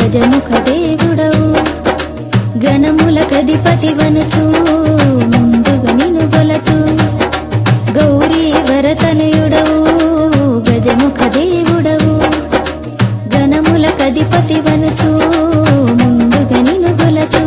గజముఖ దేవుడవు గణములకధిపతి వనుచు ముందుగా నిను గొలతు గౌరీ వరతనయుడవు గజముఖ దేవుడవు గణములకధిపతి వనుచు ముందుగా నిను గొలతు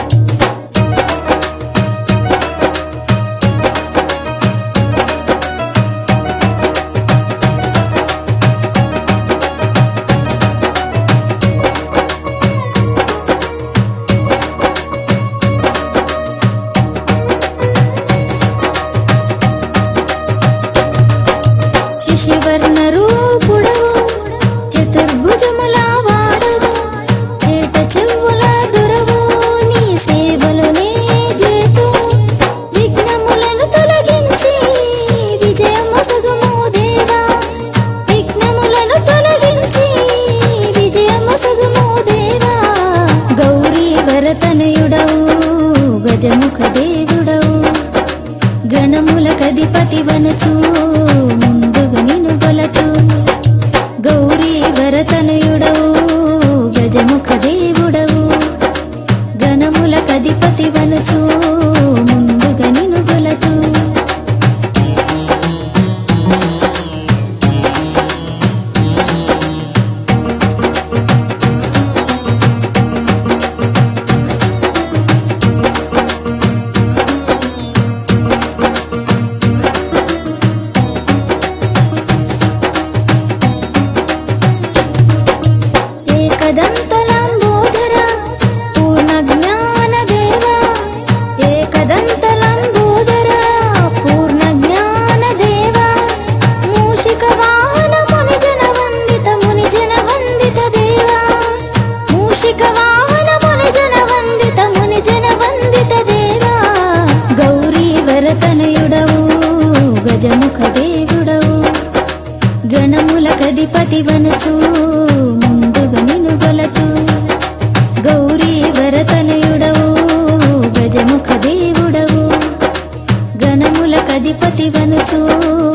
శిశివర్ణ రూపుడవు చతుర్భుజముల వాడవు చేట చెవుల దొరవు నీ సేవలునే చేతు విఘ్నములను తొలగించి విజయము సగుము దేవా విఘ్నములను తొలగించి విజయము సగుము దేవా గౌరీ వరతనయుడవు గజముఖ దేవుడవు గణములకధిపతి వనచు ముందుగా నిను గొలతు గౌరీ వరతనయుడవు గజముఖ దేవుడవు గణములకధిపతి వనచు ముందుగా నిను గొలతు ఏకదంతలంబోదర పూర్ణ జ్ఞాన దేవా ఏకదంతలంబోదర పూర్ణ జ్ఞాన దేవా మూషిక వాహన ముని జన వందిత ముని జన వందిత దేవా మూషిక వాహన ముని జన వందిత ముని జన వందిత దేవా గౌరీ వరతనయుడవు గజముఖ దేవుడవు గణములకధిపతి వనచు ముందుగా నిను గొలతు గౌరీ వరతనయుడవు గజముఖ దేవుడవు గణములకధిపతి వనచు